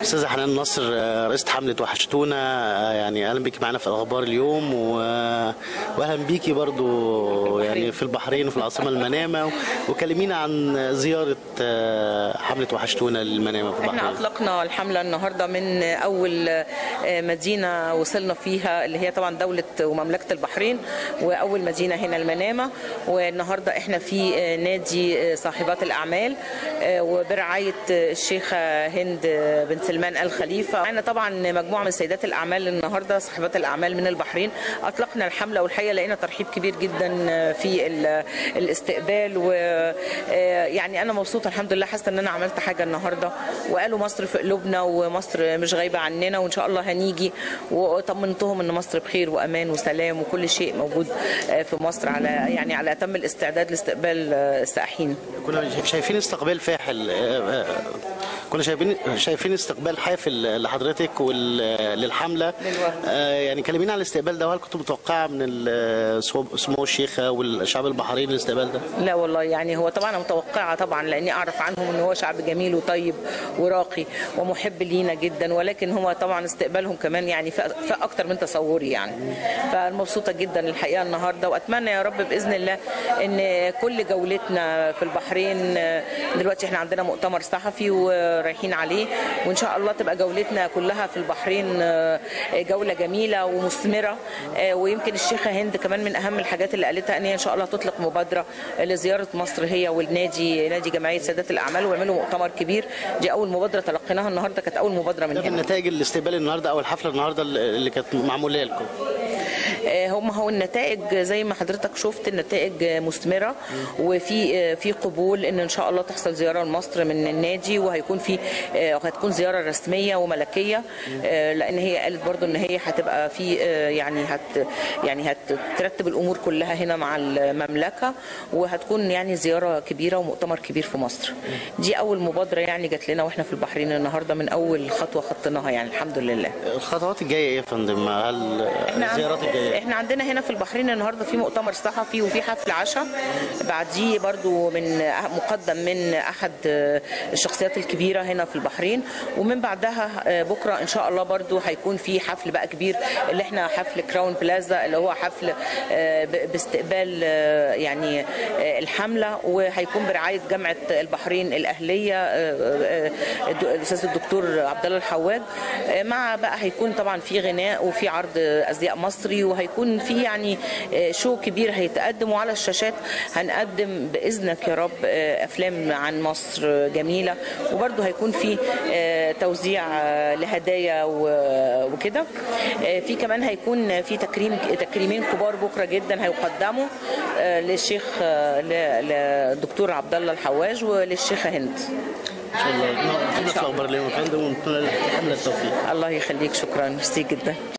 استاذه حنان نصر آه، رئيسه حمله وحشتونا آه، يعني اهلا بيكي معانا في الاخبار اليوم و... واهلا بيكي برضو يعني في البحرين وفي العاصمه المنامه وكلمينا عن زياره آه، حمله وحشتونا للمنامه في احنا البحرين اطلقنا الحمله النهارده من اول آه، مدينه وصلنا فيها اللي هي طبعا دوله ومملكه البحرين واول مدينه هنا المنامه والنهارده احنا في آه، نادي آه، صاحبات الاعمال آه، وبرعايه آه، الشيخه هند آه، بن سلمان ال خليفه معانا طبعا مجموعه من سيدات الاعمال النهارده صاحبات الاعمال من البحرين اطلقنا الحمله والحقيقه لقينا ترحيب كبير جدا آه، في ال- الاستقبال ويعني انا مبسوطه الحمد لله حاسه ان انا عملت حاجه النهارده وقالوا مصر في قلوبنا ومصر مش غايبه عننا وان شاء الله هنيجي وطمنتهم ان مصر بخير وامان وسلام وكل شيء موجود آه، في مصر على يعني على اتم الاستعداد لاستقبال آه، السائحين كنا شايفين استقبال فاحل آه، آه، كنا شايفين شايفين استقبال حافل لحضرتك وللحمله للوفد. يعني كلمينا عن الاستقبال ده وهل كنت متوقعه من ال- سمو الشيخه والشعب البحريني الاستقبال ده؟ لا والله يعني هو طبعا انا متوقعه طبعا لاني اعرف عنهم ان هو شعب جميل وطيب وراقي ومحب لينا جدا ولكن هو طبعا استقبالهم كمان يعني في في اكتر من تصوري يعني فمبسوطه جدا الحقيقه النهارده واتمنى يا رب باذن الله ان كل جولتنا في البحرين دلوقتي احنا عندنا مؤتمر صحفي ورايحين عليه وان شاء الله تبقى جولتنا كلها في البحرين جوله جميله ومثمره ويمكن الشيخه هند كمان من اهم الحاجات اللي قالتها ان هي ان شاء الله تطلق مبادره لزياره مصر هي والنادي نادي جمعيه سادات الاعمال ويعملوا مؤتمر كبير دي اول مبادره تلقيناها النهارده كانت اول مبادره من ده هنا من نتائج الاستقبال النهارده او الحفله النهارده اللي كانت معموله لكم آه، هم هو النتائج زي ما حضرتك شفت النتائج مثمره وفي آه، في قبول ان ان شاء الله تحصل زياره لمصر من النادي وهيكون في آه، هتكون زياره رسميه وملكيه آه، لان هي قالت برضو ان هي هتبقى في آه، يعني هت يعني هترتب الامور كلها هنا مع المملكه وهتكون يعني زياره كبيره ومؤتمر كبير في مصر دي اول مبادره يعني جات لنا واحنا في البحرين النهارده من اول خطوه خطيناها يعني الحمد لله الخطوات الجايه ايه يا فندم؟ هل الزيارات الجايه احنا عندنا هنا في البحرين النهارده في مؤتمر صحفي وفي حفل عشاء بعديه برضو من مقدم من احد الشخصيات الكبيره هنا في البحرين ومن بعدها بكره ان شاء الله برضو هيكون في حفل بقى كبير اللي احنا حفل كراون بلازا اللي هو حفل باستقبال يعني الحمله وهيكون برعايه جامعه البحرين الاهليه الاستاذ الدكتور عبد الله الحواج مع بقى هيكون طبعا في غناء وفي عرض ازياء مصري وهيكون في يعني شو كبير هيتقدم وعلى الشاشات هنقدم باذنك يا رب افلام عن مصر جميله وبرده هيكون في توزيع لهدايا وكده في كمان هيكون في تكريم تكريمين كبار بكره جدا هيقدموا للشيخ للدكتور عبد الله الحواج وللشيخه هند ان شاء الله في الاخبار اليوم يا فندم ونتمنى لك التوفيق الله يخليك شكرا ميرسي جدا